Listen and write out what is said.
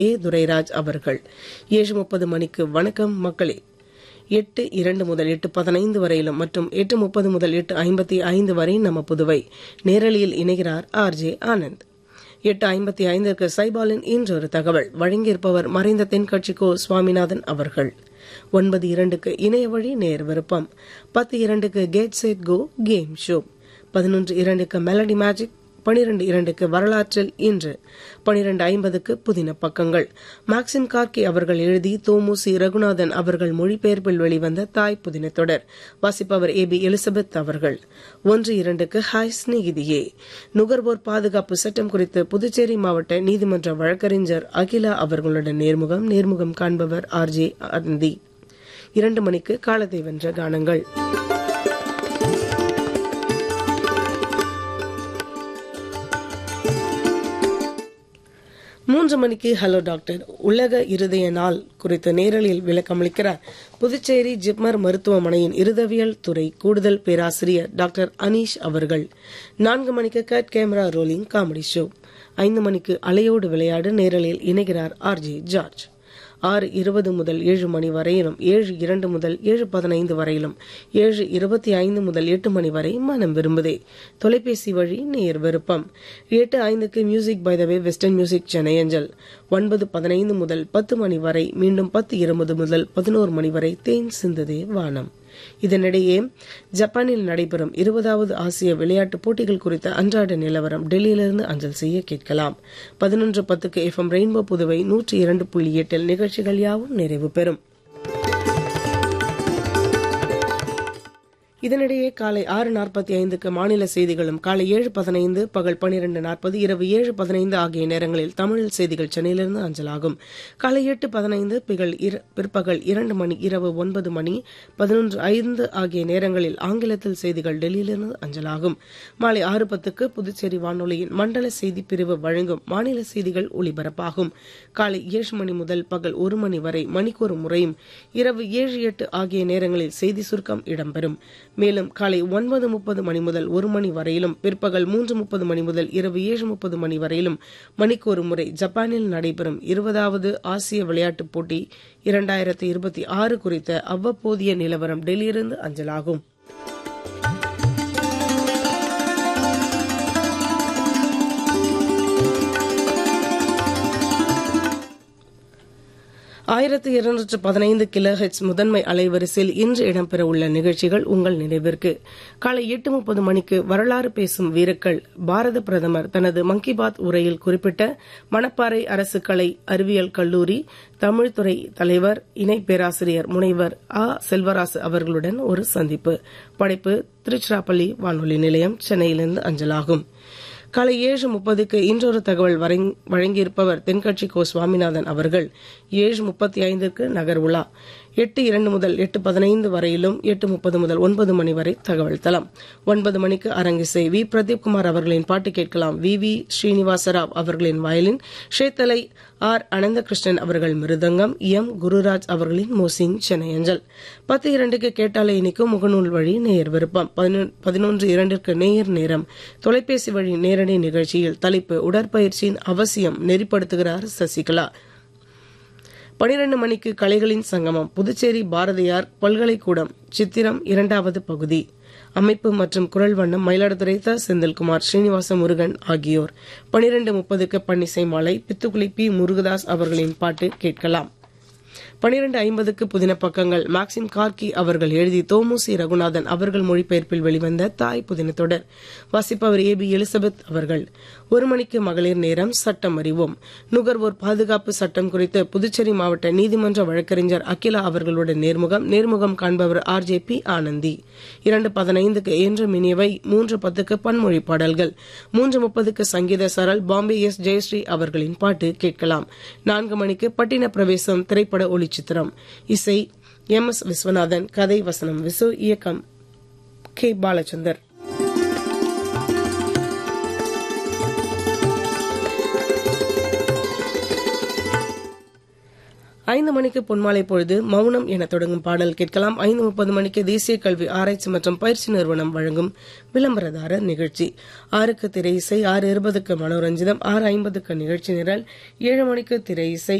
ஏ துரைராஜ் அவர்கள் ஏழு முப்பது மணிக்கு வணக்கம் மக்களே எட்டு இரண்டு முதல் எட்டு பதினைந்து வரையிலும் மற்றும் எட்டு முப்பது முதல் எட்டு ஐம்பத்தி ஐந்து வரை நம்ம புதுவை நேரலியில் இணைகிறார் ஆர் ஜே ஆனந்த் எட்டு ஐம்பத்தி ஐந்திற்கு சைபாலின் இன்றொரு தகவல் வழங்கியிருப்பவர் மறைந்த தென்கட்சி கோ சுவாமிநாதன் அவர்கள் ஒன்பது இரண்டுக்கு இணைய வழி நேர் விருப்பம் பத்து இரண்டுக்கு get set go game show பதினொன்று இரண்டுக்கு மெலடி மேஜிக் பனிரெண்டு இரண்டுக்கு வரலாற்றில் இன்று பனிரெண்டு ஐம்பதுக்கு புதின பக்கங்கள் மேக்சிம் கார்கி அவர்கள் எழுதி தோமுசி ரகுநாதன் அவர்கள் மொழிபெயர்ப்பில் வெளிவந்த தாய் புதின தொடர் வாசிப்பவர் ஏ பி எலிசபெத் அவர்கள் ஒன்று இரண்டுக்கு ஹாய் ஸ்நேகிதியே நுகர்வோர் பாதுகாப்பு சட்டம் குறித்து புதுச்சேரி மாவட்ட நீதிமன்ற வழக்கறிஞர் அகிலா அவர்களுடன் நேர்முகம் நேர்முகம் காண்பவர் ஆர் ஜே அந்தி இரண்டு மணிக்கு காலத்தை வென்ற கானங்கள் மூன்று மணிக்கு ஹலோ டாக்டர் உலக இருதய நாள் குறித்த நேரலில் விளக்கமளிக்கிறார் புதுச்சேரி ஜிப்மர் மருத்துவமனையின் இருதவியல் துறை கூடுதல் பேராசிரியர் டாக்டர் அனீஷ் அவர்கள் நான்கு மணிக்கு cut camera rolling comedy show ஐந்து மணிக்கு அலையோடு விளையாடு நேரலில் இணைகிறார் ஆர் ஜே ஜார்ஜ் ஆறு இருபது முதல் ஏழு மணி வரையிலும் ஏழு இரண்டு முதல் ஏழு பதினைந்து வரையிலும் ஏழு இருபத்தி ஐந்து முதல் எட்டு மணி வரை மனம் விரும்புதே தொலைபேசி வழி நேர் விருப்பம் எட்டு ஐந்துக்கு music by the way western music Chennai அஞ்சல் ஒன்பது பதினைந்து முதல் பத்து மணி வரை மீண்டும் பத்து இருபது முதல் பதினோரு மணி வரை தேன் சிந்ததே வானம் இதனிடையே ஜப்பானில் நடைபெறும் இருபதாவது ஆசிய விளையாட்டுப் போட்டிகள் குறித்த அன்றாட நிலவரம் டெல்லியிலிருந்து அஞ்சல் செய்ய கேட்கலாம் பதினொன்று பத்துக்கு எஃப் எம் ரெயின்போ புதுவை நூற்றி இரண்டு புள்ளி எட்டில் நிகழ்ச்சிகள் யாவும் நிறைவு பெறும் இதனிடையே காலை ஆறு நாற்பத்தி ஐந்துக்கு மாநில செய்திகளும் காலை ஏழு பதினைந்து பகல் பனிரெண்டு நாற்பது இரவு ஏழு பதினைந்து ஆகிய நேரங்களில் தமிழில் செய்திகள் சென்னையிலிருந்து அஞ்சலாகும் காலை எட்டு பதினைந்து பிற்பகல் இரண்டு மணி இரவு ஒன்பது மணி பதினொன்று ஐந்து ஆகிய நேரங்களில் ஆங்கிலத்தில் செய்திகள் டெல்லியிலிருந்து அஞ்சலாகும் மாலை ஆறு பத்துக்கு புதுச்சேரி வானொலியின் மண்டல செய்தி பிரிவு வழங்கும் மாநில செய்திகள் ஒலிபரப்பாகும் காலை ஏழு மணி முதல் பகல் ஒரு மணி வரை மணிக்கொரு முறையும் இரவு ஏழு எட்டு ஆகிய நேரங்களில் செய்தி சுருக்கம் இடம்பெறும் மேலும் காலை ஒன்பது முப்பது மணி முதல் ஒரு மணி வரையிலும் பிற்பகல் மூன்று முப்பது மணி முதல் இரவு ஏழு முப்பது மணி வரையிலும் மணிக்கு ஒரு முறை ஜப்பானில் நடைபெறும் இருபதாவது ஆசிய விளையாட்டுப் போட்டி இரண்டாயிரத்தி இருபத்தி ஆறு குறித்த அவ்வப்போதைய நிலவரம் டெல்லியிலிருந்து அஞ்சலாகும் ஆயிரத்தி இருநூற்று பதினைந்து கிலோ ஹெச் முதன்மை அலைவரிசையில் இன்று இடம்பெறவுள்ள நிகழ்ச்சிகள் உங்கள் நினைவிற்கு காலை எட்டு முப்பது மணிக்கு வரலாறு பேசும் வீரக்கள் பாரத பிரதமர் தனது மன் கி பாத் உரையில் குறிப்பிட்ட மணப்பாறை அரசு கலை அறிவியல் கல்லூரி தமிழ்துறை தலைவர் இணை பேராசிரியர் முனைவர் ஆ செல்வராசு அவர்களுடன் ஒரு சந்திப்பு படைப்பு திருச்சிராப்பள்ளி வானொலி நிலையம் சென்னையிலிருந்து அஞ்சலாகும் காலை ஏழு முப்பதுக்கு இன்றொரு தகவல் வழங்கியிருப்பவர் தென்கட்சி கோ சுவாமிநாதன் அவர்கள் ஏழு முப்பத்தி ஐந்திற்கு நகர் உலா எட்டு இரண்டு முதல் எட்டு பதினைந்து வரையிலும் எட்டு முப்பது முதல் ஒன்பது மணி வரை தகவல் தளம் ஒன்பது மணிக்கு அரங்கிசை வி பிரதீப் குமார் அவர்களின் பாட்டு கேட்கலாம் வி வி ஸ்ரீனிவாசராவ் அவர்களின் வயலின் ஷேத்தலை ஆர் அனந்தகிருஷ்ணன் அவர்கள் மிருதங்கம் எம் குருராஜ் அவர்களின் மோசிங் சென்னை அஞ்சல் பத்து இரண்டுக்கு கேட்டாலே இனிக்கும் முகநூல் வழி நேயர் விருப்பம் பதினொன்று இரண்டிற்கு நேயர் நேரம் தொலைபேசி வழி நேரடி நிகழ்ச்சியில் தலைப்பு உடற்பயிற்சியின் அவசியம் நெறிப்படுத்துகிறார் சசிகலா பனிரெண்டு மணிக்கு கலைகளின் சங்கமம் புதுச்சேரி பாரதியார் பல்கலைக்கூடம் சித்திரம் இரண்டாவது பகுதி அமைப்பு மற்றும் குரல் வண்ணம் மயிலாடுதுறை த செந்தில்குமார் ஸ்ரீனிவாச முருகன் ஆகியோர் பனிரெண்டு முப்பதுக்கு பன்னிசை மாலை பித்துக்குளி பி முருகதாஸ் அவர்களின் பாட்டு கேட்கலாம் பனிரெண்டு ஐம்பதுக்கு புதின பக்கங்கள் மேக்சிம் கார்கி அவர்கள் எழுதி தோமுசி ரகுநாதன் அவர்கள் மொழிபெயர்ப்பில் வெளிவந்த தாய் புதின தொடர் வாசிப்பவர் ஏ பி எலிசபெத் அவர்கள் ஒரு மணிக்கு மகளிர் நேரம் சட்டம் அறிவோம் நுகர்வோர் பாதுகாப்பு சட்டம் குறித்து புதுச்சேரி மாவட்ட நீதிமன்ற வழக்கறிஞர் அகிலா அவர்களுடன் நேர்முகம் நேர்முகம் காண்பவர் ஆர் ஜே பி ஆனந்தி இரண்டு பதினைந்துக்கு என்று மினியவை மூன்று பத்துக்கு பன்மொழி பாடல்கள் மூன்று முப்பதுக்கு சங்கீத சரல் பாம்பே எஸ் ஜெயஸ்ரீ அவர்களின் பாட்டு கேட்கலாம் நான்கு மணிக்கு பட்டின பிரவேசம் திரைப்பட ஒளிச்சித்திரம் இசை எம் எஸ் விஸ்வநாதன் கதை வசனம் விசு இயக்கம் கே பாலச்சந்தர் ஐந்து மணிக்கு பொன்மாலை பொழுது மௌனம் என தொடங்கும் பாடல் கேட்கலாம் ஐந்து முப்பது மணிக்கு தேசிய கல்வி ஆராய்ச்சி மற்றும் பயிற்சி நிறுவனம் வழங்கும் விளம்பரதாரர் நிகழ்ச்சி ஆறுக்கு திரை இசை ஆறு இருபதுக்கு மனோரஞ்சிதம் ஆறு ஐம்பதுக்கு நிகழ்ச்சி நிரல் ஏழு மணிக்கு திரை இசை